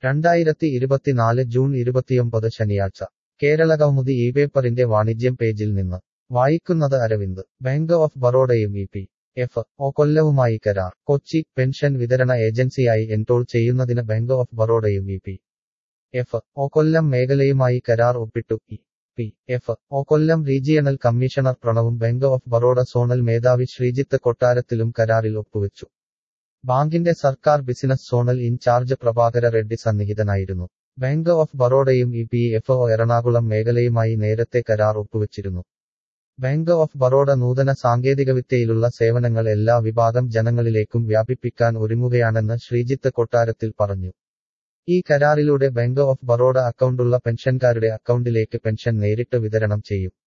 രണ്ടായിരത്തി ഇരുപത്തിനാല് ജൂൺ ഇരുപത്തിയൊമ്പത് ശനിയാഴ്ച കേരളകൗമുദി ഈ പേപ്പറിന്റെ വാണിജ്യം പേജിൽ നിന്ന് വായിക്കുന്നത് അരവിന്ദ് ബാങ്ക് ഓഫ് ബറോഡയും ഇ പി എഫ് ഒ കൊല്ലവുമായി കരാർ കൊച്ചി പെൻഷൻ വിതരണ ഏജൻസിയായി എൻറോൾ ചെയ്യുന്നതിന് ബാങ്ക് ഓഫ് ബറോഡയും E P F O Kollam മേഖലയുമായി കരാർ ഒപ്പിട്ടു E P F O Kollam regional commissioner പ്രണവും ബാങ്ക് ഓഫ് ബറോഡ സോണൽ മേധാവി ശ്രീജിത്ത് കൊട്ടാരത്തിലും കരാറിൽ ഒപ്പുവെച്ചു ബാങ്കിന്റെ സർക്കാർ business zonal incharge Prabhakara Reddy സന്നിഹിതനായിരുന്നു ബാങ്ക് ഓഫ് ബറോഡയും E P F O Ernakulam മേഖലയുമായി നേരത്തെ കരാർ ഒപ്പുവെച്ചിരുന്നു ബാങ്ക് ഓഫ് ബറോഡ നൂതന സാങ്കേതികവിദ്യയിലുള്ള സേവനങ്ങൾ എല്ലാ വിഭാഗം ജനങ്ങളിലേക്കും വ്യാപിപ്പിക്കാൻ ഒരുങ്ങുകയാണെന്ന് ശ്രീജിത്ത് കൊട്ടാരത്തിൽ പറഞ്ഞു ഈ കരാറിലൂടെ ബാങ്ക് ഓഫ് ബറോഡ അക്കൗണ്ടുള്ള പെൻഷൻകാരുടെ അക്കൗണ്ടിലേക്ക് പെൻഷൻ നേരിട്ട് വിതരണം ചെയ്യും